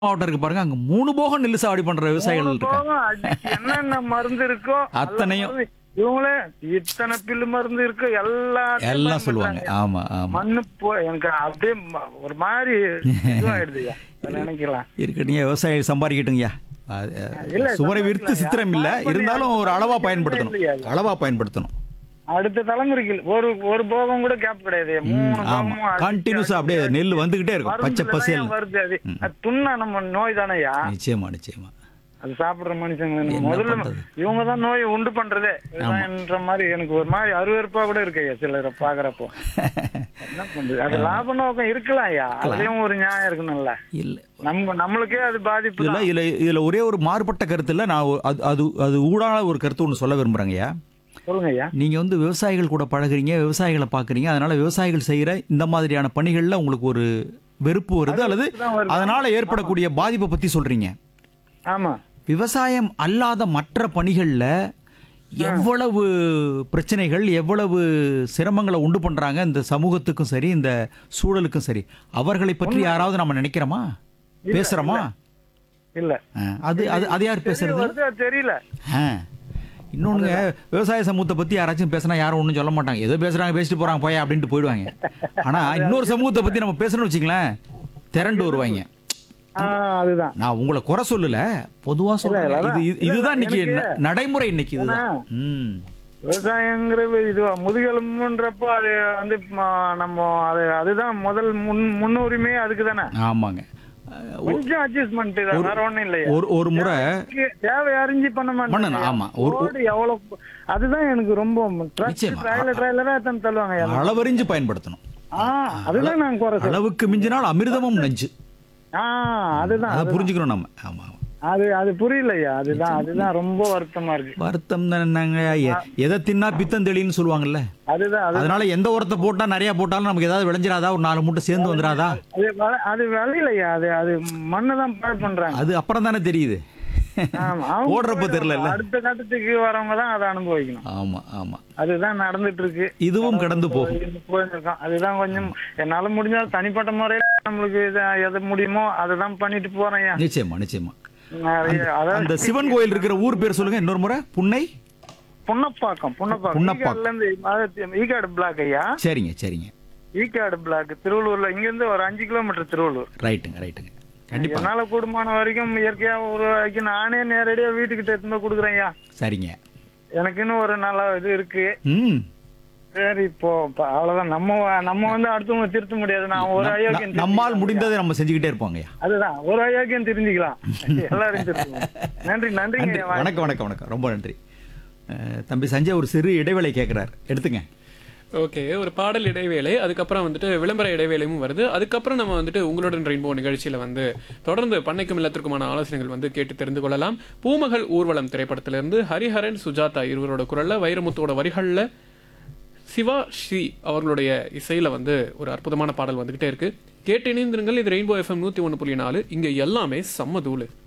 மாவட்டம் இருக்கு பாருங்க அங்க மூணு போகம் நெல்லு சாவடி பண்ற விவசாயிகள் மூணு இருக்காங்க போகம் அதுக்கு என்னென்ன மருந்து இருக்கோ எல்லா அத்தனையும். மருந்து- இவங்களே இத்தனை பில்லு மருந்து இருக்கு எல்லாம் எல்லாம் சொல்லுவாங்க ஆமா ஆமா மண்ணு போ எனக்கு அப்படியே ம- ஒரு மாதிரி இதுவாயிடுதுயா அதை நினைக்கலாம் இருக்கட்டுங்க விவசாயி சம்பாதிக்கட்டுங்கய்யா அது, இல்ல, சுவரை விருத்து சம்பாதிக்கலாம். சித்திரம் இல்ல லாபம் இருந்தாலும் ஒரு அளவா இல்லையா? பயன்படுத்தணும் அளவா பயன்படுத்தணும் அடுத்த தலைமுறைக்கு ஒரு ஒரு போகம் கூட கேப் கிடையாது மூணு ஆமா போகமும் அடிச்சு கண்டினியூஸா அப்படியே அடிச்சு நெல் வந்துகிட்டே இருக்கும் பச்சை மருந்துல தான் பசேல் ஏன் வருது அது அது துண்ணா நம்ம நோய் தானேயா நிச்சயமா நிச்சயமா அது சாப்பிடுற மனுஷங்க என்ன முதல்ல பண்றது? இவங்க தான் நோயை உண்டு பண்றதே விவசாயம்ன்ற மாதிரி எனக்கு ஒரு மாதிரி அருவருப்பா கூட இருக்கு ஐயா சிலரை பாக்குறப்போ என்ன பண்றது அது லாப நோக்கம் இருக்கலாம் ஐயா அதுலயும் ஒரு நியாயம் இருக்கணும்ல இல்ல நம்ம நம்மளுக்கே அது பாதிப்பு இதுல தான் இதுல இதுல ஒரே ஒரு மாறுபட்ட கருத்து இல்ல நான் ஒரு- அது அது அது ஊடான ஒரு கருத்து ஒன்று சொல்ல விரும்புறேங்கய்யா சொல்லுங்க ஐயா நீங்க வந்து விவசாயிகள் கூட பழகுறீங்க விவசாயிகளை பாக்குறீங்க அதனால விவசாயிகள் செய்யற இந்த மாதிரியான பணிகள்ல உங்களுக்கு ஒரு வெறுப்பு வருது அல்லது தான் வருது. அதனால ஏற்படக்கூடிய பாதிப்பை பத்தி சொல்றீங்க ஆமா விவசாயம் அல்லாத மற்ற பணிகள்ல எவ்வளவு பிரச்சனைகள் எவ்வளவு சிரமங்களை உண்டு பண்றாங்க இந்த சமூகத்துக்கும் சரி இந்த சூழலுக்கும் சரி அவர்களை பற்றி யாராவது நம்ம நினைக்கிறோமா பேசுறோமா இல்ல ஆ, அது அது அது யார் பேசுறது வருது அது தெரியல ஆ. இன்னொன்னுங்க விவசாய சமூகத்தை பத்தி யாராச்சும் பேசினா யாரும் ஒன்றும் சொல்ல மாட்டாங்க ஏதோ பேசுறாங்க பேசிட்டு போறாங்க போயா அப்படின்ட்டு போயிடுவாங்க ஆனா இன்னொரு சமூகத்தை பத்தி நம்ம பேசணும்னு வச்சுங்களேன் திரண்டு வருவாங்க ஆஹ் அதுதான் நான் உங்களை குறை சொல்லல பொதுவா சொல்றேன் அதான். இது இது- இதுதான் இன்னைக்கு எனக்கு- ந- நடைமுறை இன்னைக்கு இதுதான் ம் விவசாயங்கிறது இது முதுகெலும்புன்றப்போ அது வந்து ம- நம்ம அது அதுதான் முதல் முன் முன்னுரிமை அதுக்கு தானே ஆமாங்க கொஞ்சம் அட்ஜஸ்ட்மெண்ட் தான் வேற ஒண்ணும் இல்லையா ஒரு ஒரு முறை தேவை அறிஞ்சு பண்ண பண்ணணும், மாட்டேன் ஆமா. ஒரு- ரோடு எவ்வளவு அதுதான் எனக்கு ரொம்ப நிச்சயமா. ட்ரைலர் ட்ரைலரா எத்தனை தள்ளுவாங்க அளவறிஞ்சு பயன்படுத்தணும் ஆ அதுதான் நான் குறை சொல்றேன். அளவுக்கு மிஞ்சினால் அமிர்தமும் நஞ்சு ஆ அதுதான் அதை புரிஞ்சுக்கணும் நம்ம ஆமா ஆமா அது அது புரியலையா அதுதான் அதுதான் ரொம்ப வருத்தமா இருக்கு வருத்தம் தானேங்க எ- எதை தின்னா பித்தம் தெளின்னு சொல்லுவாங்கல்ல அதுதான் அது அதனால எந்த உரத்தை போட்டா நிறைய போட்டாலும் நமக்கு ஏதாவது விளைஞ்சிராதா ஒரு நாலு மூட்டை சேர்ந்து வந்துடாதா அது வ- அது விளையிலையா அது அது மண்ணு தான் பாழ் பண்றாங்க அது அப்புறம் தானே தெரியுது ஆமா, அவங்க போடுறப்ப தெரியல அடுத்த கட்டத்துக்கு வரவங்க தான் அதை அனுபவிக்கணும் ஆமா ஆமா அதுதான் நடந்துட்டு இருக்கு இதுவும் கடந்து போகும் போயிட்டு இருக்கோம். அதுதான் கொஞ்சம் என்னால முடிஞ்சால் தனிப்பட்ட முறையில நம்மளுக்கு இத- எது முடியுமோ அதுதான் பண்ணிட்டு போறேன் ஐயா. நிச்சயமா நிச்சயமா நிறைய அதாவது அந்த சிவன் கோயில் இருக்கிற ஊர் பேர் சொல்லுங்க இன்னொரு முறை புன்னை புன்னப்பாக்கம் புன்னப்பாக்கம் புன்னப்பாக்கம். ஈகாடுல இருந்து அதாவது ஈகாடு பிளாக் ஐயா சரிங்க சரிங்க ஈகாடு பிளாக் திருவள்ளூர்ல இங்க இருந்து ஒரு அஞ்சு கிலோமீட்டர் திருவள்ளூர் ரைட்டுங்க ரைட்டுங்க கண்டிப்பா என்னால கூடுமான வரைக்கும் இயற்கையா உருவாக்கி நானே நேரடியா வீட்டுக்கிட்ட எடுத்து போய் கொடுக்குறேன் ஐயா சரிங்க எனக்குன்னு ஒரு நல்ல இது இருக்கு ம் சரி இப்போ இப்ப அவ்வளவுதான் நம்ம நம்ம வந்து அடுத்தவங்க திருத்த முடியாது நான் ஒரு நம்- அயோக்கியம் நம்- நம்மால் தெரிஞ்சுக்கலாம். முடிந்ததை நம்ம செஞ்சுக்கிட்டே இருப்போங்கய்யா அதுதான் ஒரு அயோக்கியம் தெரிஞ்சுக்கலாம் எல்லாரும் தெரிஞ்சுக்கலாம் நன்றி நன்றிங்க நன்றி வணக்கம் வணக்கம் வணக்கம் ரொம்ப நன்றி அஹ், தம்பி சஞ்சய் ஒரு சிறு இடைவேளை கேட்கிறார் எடுத்துங்க ஓகே ஒரு பாடல் இடைவேளை அதுக்கப்புறம் வந்துட்டு விளம்பர இடைவேளையும் வருது அதுக்கப்புறம் நம்ம வந்துட்டு உங்களுடன் ரெயின்போ நிகழ்ச்சியில வந்து தொடர்ந்து பண்ணைக்கும் இல்லத்திற்குமான ஆலோசனைகள் வந்து கேட்டு தெரிந்து கொள்ளலாம் பூமகள் ஊர்வலம் திரைப்படத்திலிருந்து ஹரிஹரன் சுஜாதா இருவரோட குரல்ல வைரமுத்தோட வரிகள்ல சிவா ஸ்ரீ அவர்களுடைய இசையில வந்து ஒரு அற்புதமான பாடல் வந்துகிட்டே இருக்கு கேட்டு இணைந்திருங்கள் இது ரெயின்போ எஃப்எம் நூத்தி ஒன்று புள்ளி நாலு இங்க எல்லாமே செம்ம தூளு